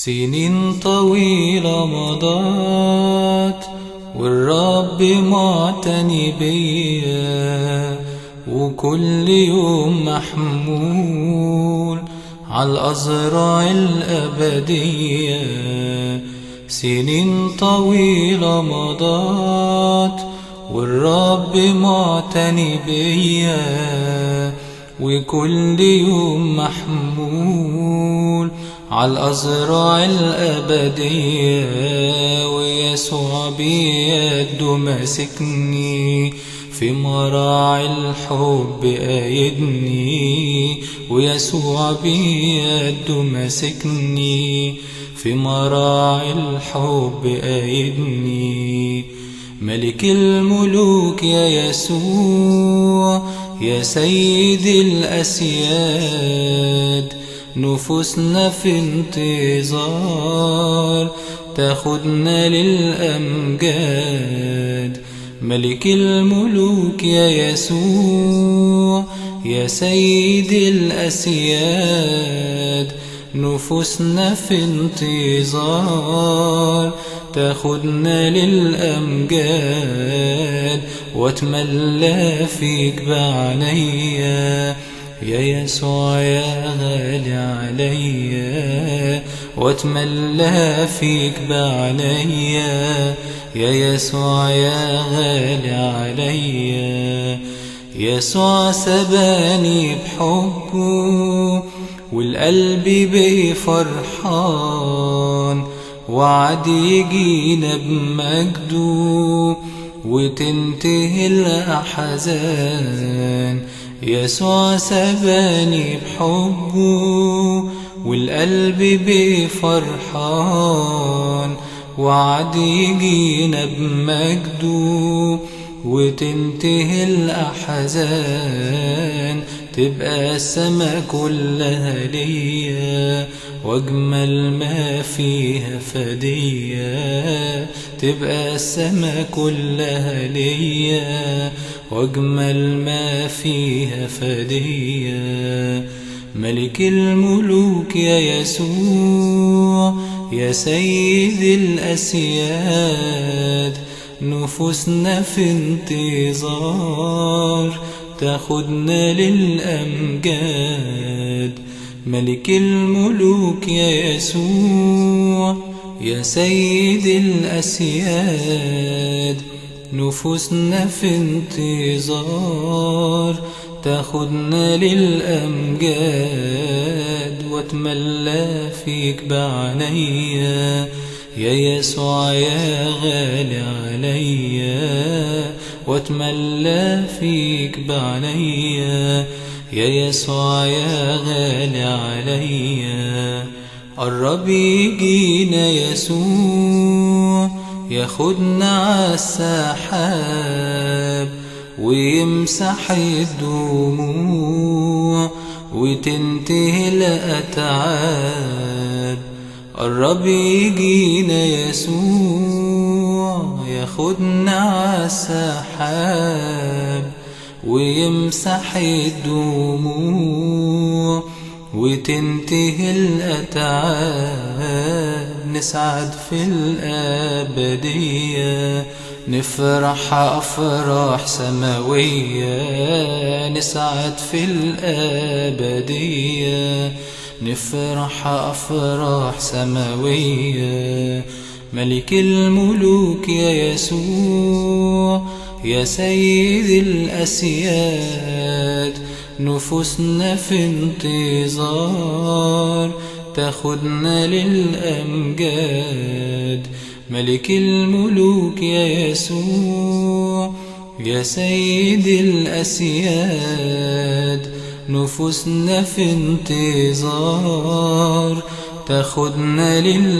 سنين طويلة مضت والرب معتني بيا وكل يوم محمول عالأزرع الأبدية سنين طويلة مضت والرب معتني بيا وكل يوم محمول عالأزرع الأبدية ويسوع بيده ماسكني في مراعي الحب قايدني ويسوع بيده ماسكني في مراعي الحب قايدني ملك الملوك يا يسوع يا سيد الأسياد نفوسنا في انتظار تاخدنا للأمجاد ملك الملوك يا يسوع يا سيد الأسياد نفوسنا في انتظار تاخدنا للأمجاد واتملى فيك بعنيا يا يسوع يا غالي عليا واتملى فيك بعنيا يا يسوع يا غالي عليا يسوع سباني بحبه والقلب بيه فرحان وعد يجينا بمجده وتنتهي الأحزان يسوع سباني بحبه والقلب بفرحان وعد يجينا بمجده وتنتهي الأحزان تبقى السما كلها ليا واجمل ما فيها فدية تبقى السما كلها ليا واجمل ما فيها فدية ملك الملوك يا يسوع يا سيد الأسياد نفوسنا في انتظار تاخدنا للأمجاد ملك الملوك يا يسوع يا سيد الأسياد نفوسنا في انتظار تاخدنا للأمجاد واتملى فيك بعنيا يا يسوع يا غالي عليا واتملى فيك بعنيا يا يسوع يا غالي عليا قرب يجينا يسوع ياخدنا عالسحاب ويمسح الدموع وتنتهي الأتعاب قرب يجينا يسوع ياخدنا عالسحاب ويمسح الدموع وتنتهي الأتعاب نسعد في الأبدية نفرح أفراح سماوية نسعد في الأبدية نفرح أفراح سماوية ملك الملوك يا يسوع يا سيد الأسياد نفوسنا في انتظار تاخدنا للأمجاد ملك الملوك يا يسوع يا سيد الأسياد نفوسنا في انتظار تاخدنا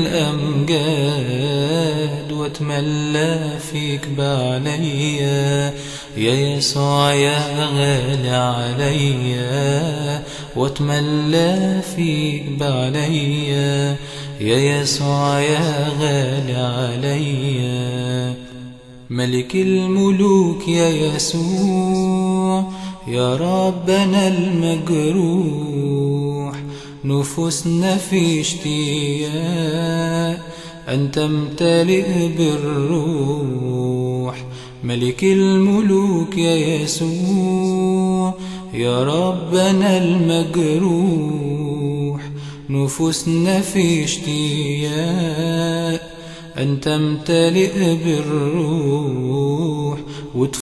للأمجاد واتملى فيك بعنيا يا يسوع يا غالي عليا واتملى فيك بعنيا يا يسوع يا غالي عليا ملك الملوك يا يسوع يا ربنا المجروح نفوسنا في اشتياق أن تمتلئ بالروح ملك الملوك يا يسوع يا ربنا المجروح نفوسنا في اشتياق أن تمتلئ بالروح